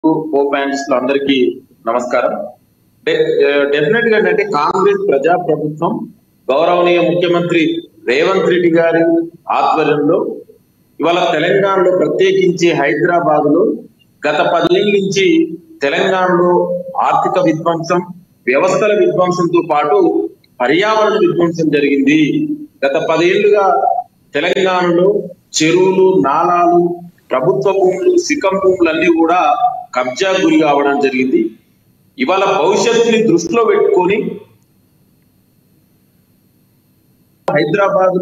కో ప్యానలిస్టులు అందరికీ నమస్కారం డెఫినెట్ గా ఏంటంటే కాంగ్రెస్ ప్రజా ప్రభుత్వం గౌరవనీయ ముఖ్యమంత్రి రేవంత్ రెడ్డి గారి ఆధ్వర్యంలో ఇవాళ తెలంగాణలో ప్రత్యేకించి హైదరాబాద్ లో గత పదేళ్ళ నుంచి తెలంగాణలో ఆర్థిక విధ్వంసం వ్యవస్థల విధ్వంసంతో పాటు పర్యావరణ విధ్వంసం జరిగింది గత పదేళ్లుగా తెలంగాణలో చెరువులు నాలాలు ప్రభుత్వ భూములు సికం భూములన్నీ కూడా కబ్జా గురి కావడం జరిగింది ఇవాళ భవిష్యత్తుని దృష్టిలో పెట్టుకొని హైదరాబాద్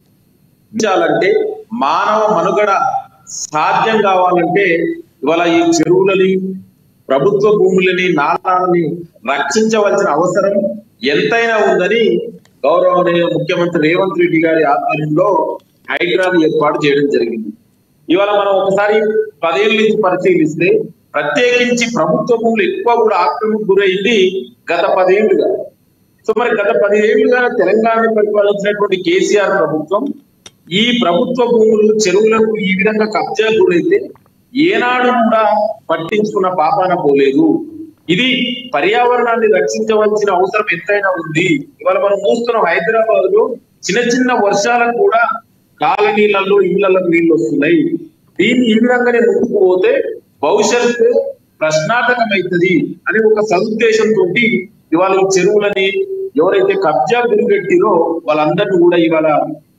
ఉంచాలంటే మానవ మనుగడ సాధ్యం కావాలంటే ఇవాళ ఈ చెరువులని ప్రభుత్వ భూములని నాలాలని రక్షించవలసిన అవసరం ఎంతైనా ఉందని గౌరవనీయ ముఖ్యమంత్రి రేవంత్ రెడ్డి గారి ఆధ్వర్యంలో హైడ్రాను ఏర్పాటు చేయడం జరిగింది ఇవాళ మనం ఒకసారి పదేళ్ళ నుంచి పరిశీలిస్తే ప్రత్యేకించి ప్రభుత్వ భూములు ఎక్కువ కూడా ఆక్రమణకు గురైంది గత పదేళ్లుగా సో మరి గత పదిహేళ్లుగా తెలంగాణ పరిపాలించినటువంటి కేసీఆర్ ప్రభుత్వం ఈ ప్రభుత్వ భూములు చెరువులకు ఈ విధంగా కబ్జా గురైతే ఏనాడు కూడా పట్టించుకున్న పాపాన పోలేదు ఇది పర్యావరణాన్ని రక్షించవలసిన అవసరం ఎంతైనా ఉంది ఇవాళ మనం చూస్తున్నాం హైదరాబాద్ లో చిన్న చిన్న వర్షాలకు కూడా కాలనీలలో ఇళ్లలో నీళ్లు వస్తున్నాయి దీన్ని ఈ విధంగానే ముందుకు పోతే భవిష్యత్తు ప్రశ్నార్థకమైతుంది అని ఒక సదుద్దేశంతో ఇవాళ ఈ చెరువులని ఎవరైతే కబ్జా గురిపెట్టిరో వాళ్ళందరినీ కూడా ఇవాళ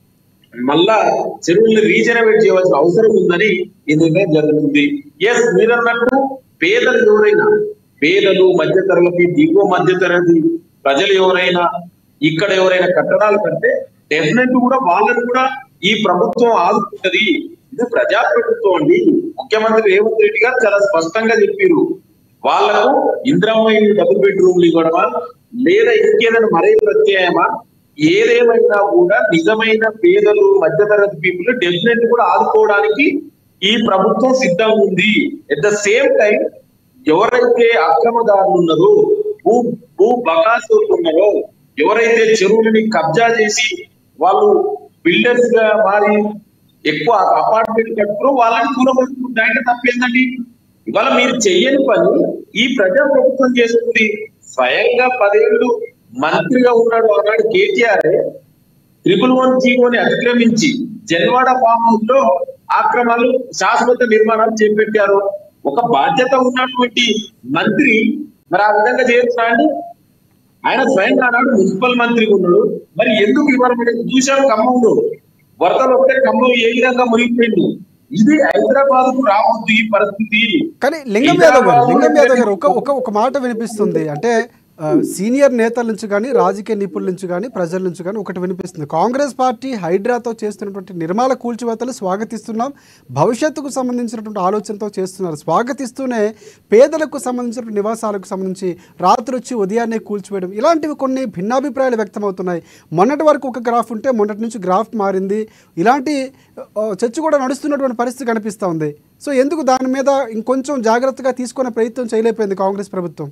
మళ్ళా చెరువుల్ని రీజనరేట్ చేయవలసిన అవసరం ఉందని ఈ నిర్ణయం జరుగుతుంది ఎస్ మీరన్నట్టు పేదలు ఎవరైనా పేదలు మధ్యతరగతి దిగువ మధ్యతరగతి ప్రజలు ఎవరైనా ఇక్కడ ఎవరైనా కట్టడాలు కడితే డెఫినెట్ కూడా వాళ్ళని కూడా ఈ ప్రభుత్వం ఆదుకుంటది ఇది ప్రజా ప్రభుత్వం అండి ముఖ్యమంత్రి రేవంత్ రెడ్డి గారు చాలా స్పష్టంగా చెప్పారు వాళ్లకు ఇంద్రమ్మ ఇల్లు డబుల్ బెడ్రూమ్లు ఇవ్వడమా లేదా ఇంకేదైనా మరే ప్రత్యయమా ఏదేమైనా కూడా నిజమైన పేదలు మధ్యతరగతి పీపుల్ డెఫినెట్ కూడా ఆదుకోవడానికి ఈ ప్రభుత్వం సిద్ధంగా ఉంది ఎట్ ద సేమ్ టైం ఎవరైతే అక్రమదారులు ఉన్నారో భూ భూ బకాసులు ఉన్నారో ఎవరైతే చెరువులని కబ్జా చేసి వాళ్ళు బిల్డర్స్ గా మారి ఎక్కువ అపార్ట్మెంట్ కట్టుకున్నారో వాళ్ళని కూలగొట్టుకుంటే అంటే తప్పేందండి ఇవాళ మీరు చెయ్యని పని ఈ ప్రజా ప్రభుత్వం చేస్తుంది స్వయంగా పదేళ్ళు మంత్రిగా ఉన్నాడు ఆనాడు కేటీఆర్ ట్రిపుల్ వన్ జీవోని అతిక్రమించి జన్వాడ ఫామ్ హౌస్ లో ఆక్రమాలు శాశ్వత నిర్మాణాలు చేపట్టారు ఒక బాధ్యత ఉన్నటువంటి మంత్రి మరి ఆ విధంగా చేస్తున్నా అండి ఆయన స్వయంగా ఆనాడు మున్సిపల్ మంత్రిగా ఉన్నాడు మరి ఎందుకు ఇవాళ మనం చూశాం ఖమ్మంలో వరదలు వస్తే ఖమ్మం ఏ విధంగా మునిగిపోయింది ఇది హైదరాబాద్ కు రావద్దు ఈ పరిస్థితి కానీ లింగం యాదవ్ గారు లింగం యాదవ్ గారు ఒక ఒక ఒక మాట వినిపిస్తుంది అంటే ఆ, సీనియర్ నేతల నుంచి కానీ రాజకీయ నిపుణుల నుంచి కానీ ప్రజల నుంచి కానీ ఒకటి వినిపిస్తుంది కాంగ్రెస్ పార్టీ హైడ్రాతో చేస్తున్నటువంటి నిర్మాల కూల్చివేతలు స్వాగతిస్తున్నాం భవిష్యత్తుకు సంబంధించినటువంటి ఆలోచనతో చేస్తున్నారు స్వాగతిస్తూనే పేదలకు సంబంధించిన నివాసాలకు సంబంధించి రాత్రి వచ్చి ఉదయాన్నే కూల్చివేయడం ఇలాంటివి కొన్ని భిన్నాభిప్రాయాలు వ్యక్తమవుతున్నాయి మొన్నటి వరకు ఒక గ్రాఫ్ ఉంటే మొన్నటి నుంచి గ్రాఫ్ మారింది ఇలాంటి ఆ, చర్చ కూడా నడుస్తున్నటువంటి పరిస్థితి కనిపిస్తూ ఉంది సో ఎందుకు దాని మీద ఇంకొంచెం జాగ్రత్తగా తీసుకునే ప్రయత్నం చేయలేకపోయింది కాంగ్రెస్ ప్రభుత్వం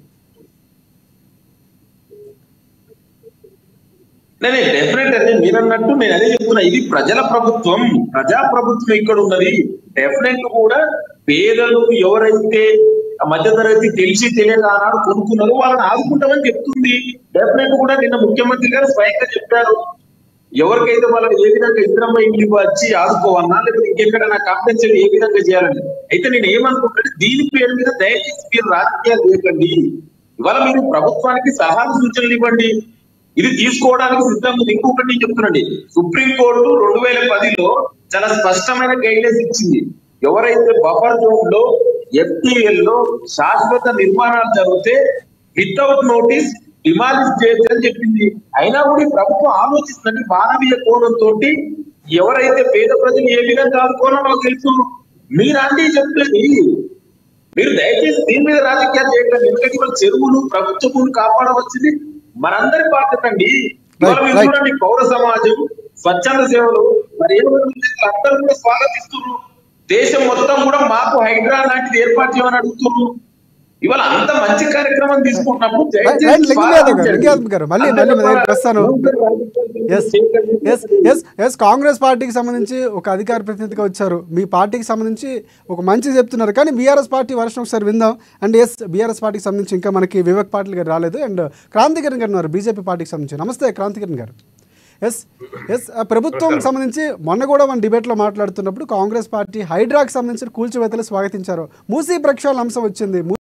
నేను డెఫినెట్ అండి మీరు అన్నట్టు నేను అదే చెప్తున్నా ఇది ప్రజల ప్రభుత్వం ప్రజా ప్రభుత్వం ఇక్కడ ఉన్నది డెఫినెట్ కూడా పేదలు ఎవరైతే మధ్యతరగతి తెలిసి తెలియక ఆనాడు కొనుక్కున్నారో వాళ్ళని ఆదుకుంటామని చెప్తుంది డెఫినెట్ కూడా నిన్న ముఖ్యమంత్రి గారు స్వయంగా చెప్పారు ఎవరికైతే వాళ్ళకి ఏ విధంగా ఇంద్రమ్మ ఇల్లు వచ్చి ఆదుకోవాలన్నా లేకపోతే ఇంకెక్కడైనా కాంపెన్సేట్ ఏ విధంగా చేయాలని అయితే నేను ఏమనుకుంటే దీని పేరు మీద దయచేసి మీరు రాజకీయాలు చేయకండి ఇవాళ మీరు ప్రభుత్వానికి సలహా సూచనలు ఇవ్వండి ఇది తీసుకోవడానికి సిద్ధంగా ఉంది. ఇంకొకటి నేను చెప్తున్నాండి సుప్రీం కోర్టు రెండు వేల పదిలో చాలా స్పష్టమైన గైడ్లైన్స్ ఇచ్చింది ఎవరైతే బఫర్ జోన్ లో ఎఫ్టీఎల్ లో శాశ్వత నిర్మాణాలు జరిగితే వితౌట్ నోటీస్ డిమాలిష్ చేయొచ్చు అని చెప్పింది అయినా కూడా ఈ ప్రభుత్వం ఆలోచిస్తుందండి మానవీయ కోణంతో ఎవరైతే పేద ప్రజలు ఏ విధంగా ఆదుకోవాలో మాకు తెలుసు మీరు అంటే చెప్పలేదు మీరు దయచేసి దీని మీద రాజకీయాలు చేయకండి ఎందుకంటే ఇవాళ చెరువులు ప్రభుత్వ భూములు కాపాడవలసింది మనందరి బాధ్యత అండి ఇవాళ మీరు right. చూడండి పౌర సమాజం స్వచ్ఛంద సేవలు మరి ఏమంటుంది అందరూ కూడా స్వాగతిస్తున్నారు దేశం మొత్తం కూడా మాకు హైడ్రా లాంటిది ఏర్పాటు చేయమని అడుగుతున్నారు ఇవాళ అంత మంచి కార్యక్రమం తీసుకుంటున్నప్పుడు రైట్, రైట్, దయచేసి లింగం యాదవ్ గారు, స్వాగతించండి. లింగం యాదవ్ గారు, మళ్ళీ- అంతే మళ్ళీ మీ తప్ప దగ్గరికి వస్తాను. నూతన రాజకీయాలు ఎస్ చేయకండి. ఎస్ ఎస్ ఎస్ కాంగ్రెస్ పార్టీకి సంబంధించి ఒక అధికార ప్రతినిధిగా వచ్చారు మీ పార్టీకి సంబంధించి ఒక మంచి చెప్తున్నారు కానీ బీఆర్ఎస్ పార్టీ వర్షన్ ఒకసారి విందాం అండ్ ఎస్ బీఆర్ఎస్ పార్టీకి సంబంధించి ఇంకా మనకి వివేక్ పాటిల్ గారు రాలేదు అండ్ క్రాంతికిరణ్ గారు ఉన్నారు బీజేపీ పార్టీకి సంబంధించి నమస్తే క్రాంతికిరణ్ గారు ఎస్ ఎస్ ఆ ప్రభుత్వం సంబంధించి మొన్న కూడా మన డిబేట్లో మాట్లాడుతున్నప్పుడు కాంగ్రెస్ పార్టీ హైడ్రాకి సంబంధించిన కూల్చివేతలు స్వాగతించారు మూసీ ప్రక్షాళన అంశం వచ్చింది